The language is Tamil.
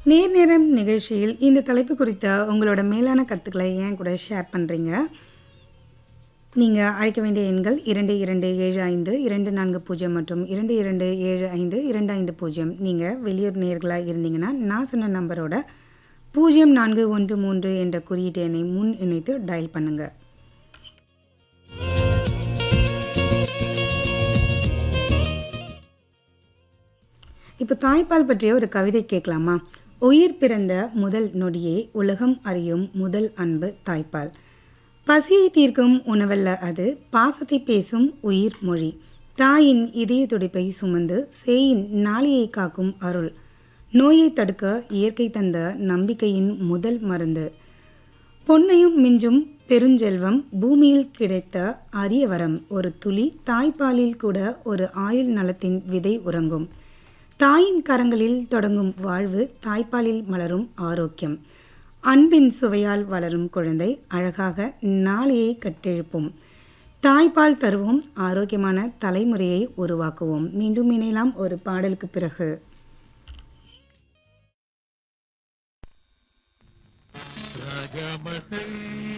நேர் நேரம் நிகழ்ச்சியில் இந்த தலைப்பு குறித்த உங்களோட மேலான கருத்துக்களை ஏன் கூட ஷேர் பண்ணுறீங்க நீங்கள் அழைக்க வேண்டிய எண்கள் இரண்டு இரண்டு ஏழு ஐந்து இரண்டு நான்கு பூஜ்ஜியம் மற்றும் இரண்டு இரண்டு ஏழு ஐந்து இரண்டு ஐந்து பூஜ்ஜியம் நீங்கள் வெளியூர் நேர்களாக இருந்தீங்கன்னா நான் சொன்ன நம்பரோட பூஜ்ஜியம் நான்கு ஒன்று மூன்று என்ற குறியீட்டு எண்ணை முன் இணைத்து டயல் பண்ணுங்கள் இப்போ தாய்ப்பால் பற்றிய ஒரு கவிதை கேட்கலாமா உயிர் பிறந்த முதல் நொடியே உலகம் அறியும் முதல் அன்பு தாய்ப்பால் பசியை தீர்க்கும் உணவல்ல அது பாசத்தை பேசும் உயிர் மொழி தாயின் இதய துடிப்பை சுமந்து சேயின் நாளையை காக்கும் அருள் நோயை தடுக்க இயற்கை தந்த நம்பிக்கையின் முதல் மருந்து பொன்னையும் மிஞ்சும் பெருஞ்செல்வம் பூமியில் கிடைத்த அரிய வரம் ஒரு துளி தாய்ப்பாலில் கூட ஒரு ஆயுள் நலத்தின் விதை உறங்கும் தாயின் கரங்களில் தொடங்கும் வாழ்வு தாய்ப்பாலில் மலரும் ஆரோக்கியம் அன்பின் சுவையால் வளரும் குழந்தை அழகாக நாளையை கட்டெழுப்பும் தாய்ப்பால் தருவோம் ஆரோக்கியமான தலைமுறையை உருவாக்குவோம் மீண்டும் இணையலாம் ஒரு பாடலுக்கு பிறகு ராஜமகள்